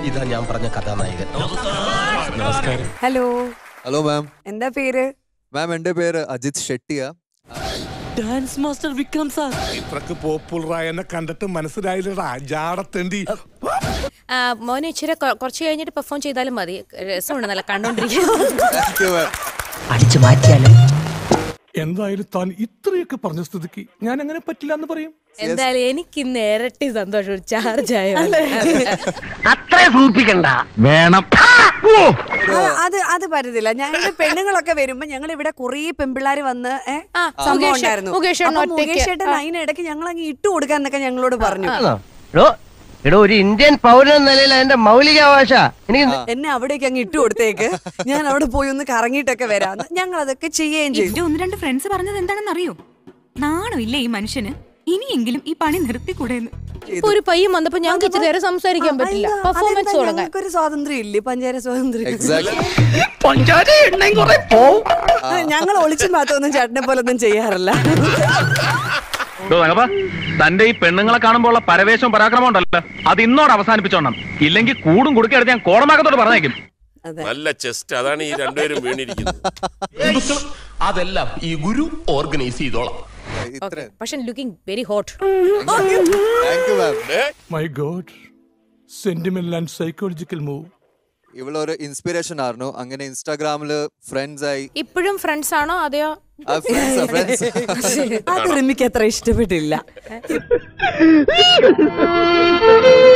ഇതാ ഞാൻ പറഞ്ഞ കഥാനായകൻ ഹലോ ഹലോ മാം എന്താ പേര് മാം എൻ്റെ പേര് അജിത് ഷെട്ടിയ ഡാൻസ് മാസ്റ്റർ വിക്രം സാർ ഇത്രക്ക് പോപ്പുലറായ എന്നെ കണ്ടിട്ട് മനസ്സിലായില്ലടാ ജാടത്തേണ്ടി ആ, മോനെ ഇച്ചിരി കൊ- കുറച്ച് കഴിഞ്ഞിട്ട് പെർഫോം ചെയ്താലും മതി രസമുണ്ട് നല്ല കണ്ടോണ്ടിരിക്കും താങ്ക് യു മാം അടിച്ചു മാറ്റിയാലോ എന്തായാലും താൻ ഇത്രയൊക്കെ പറഞ്ഞ സ്ഥിതിക്ക് ഞാൻ അങ്ങനെ പറ്റില്ല എന്ന് പറയും എന്തായാലും എനിക്ക് ഇന്ന് ഇരട്ടി സന്തോഷം ചാർജ് ആയ അത്ര സൂപ്പിക്കണ്ട വേണം ആ, അത് അത് പറ്റത്തില്ല ഞങ്ങളുടെ പെണ്ണുങ്ങളൊക്കെ വരുമ്പോ ഞങ്ങൾ ഇവിടെ കുറേ പെമ്പിള്ളാര് വന്ന് ഏ, ആ, സംഭവം മുകേഷ്- ഉണ്ടായിരുന്നു മുകേഷ് ഏട്ടൻ അപ്പൊ ഒറ്റയ്ക്ക്. മുകേഷ് ഏട്ടൻ അതിനിടയ്ക്ക് ഞങ്ങൾ അങ്ങ് ഇട്ട് കൊടുക്കാന്നൊക്കെ ഞങ്ങളോട് പറഞ്ഞു എടോ എടോ ഒരു ഇന്ത്യൻ പൗരൻ എന്ന നിലയിൽ അതിന്റെ മൗലികാവകാശ എനിക്ക് എന്നെ അവിടേക്ക് അങ്ങ് ഇട്ട് കൊടുത്തേക്ക് ഞാൻ അവിടെ പോയി ഒന്ന് കറങ്ങിയിട്ടൊക്കെ വരാം ഞങ്ങൾ അതൊക്കെ ചെയ്യുകയും ചെയ്തു എന്റെ ഒന്ന് രണ്ട് ഫ്രണ്ട്സ് പറഞ്ഞത് എന്താണെന്ന് അറിയോ നാണമില്ല ഈ മനുഷ്യന് ഇനിയെങ്കിലും ഈ പണി നിർത്തിക്കൂടെന്ന് ഇപ്പൊ ഒരു പയ്യൻ വന്നപ്പോ ഞങ്ങൾക്ക് ഇച്ചിരി നേരം സംസാരിക്കാൻ പറ്റില്ല അല്ല, പെർഫോമൻസ് അതെന്താ തുടങ്ങാൻ ഞങ്ങൾക്കൊരു സ്വാതന്ത്ര്യം ഇല്ലേ പഞ്ചാര സ്വാതന്ത്ര്യം എക്സാക്ട്ലി ഞങ്ങൾ ഒളിച്ചും പാത്തൊന്നും ചേട്ടനെ പോലെ ഒന്നും ചെയ്യാറില്ല തന്റെ ഈ പെണ്ണുങ്ങളെ കാണുമ്പോൾ ഉള്ള പരവേശവും പരാക്രമം ഉണ്ടല്ലോ അത് ഇന്നോട് അവസാനിപ്പിച്ചോണം ഇല്ലെങ്കിൽ കൂടും കുടുക്കെടുത്ത് ഞാൻ കോടമാകത്തോട് പറഞ്ഞേക്കും അതെ നല്ല ചെസ്റ്റ് അതാണ് ഈ രണ്ടുപേരും വീണിരിക്കുന്നത് അതെല്ലാം ഈ ഗുരു ഓർഗനൈസ് ചെയ്തോളാം ഇത്ര പക്ഷെ looking very hot thank you ma'am my god sentimental and psychological move ഇവളൊരു ഇൻസ്പിറേഷൻ ആയിരുന്നു അങ്ങനെ ഇൻസ്റ്റാഗ്രാമില് ഫ്രണ്ട്സ് ആയി ഇപ്പോഴും ഫ്രണ്ട്സ് ആണോ അതെയോ ഫ്രണ്ട്സ് ഫ്രണ്ട്സ് അത് റിമിക്ക് അത്ര ഇഷ്ടപ്പെട്ടില്ല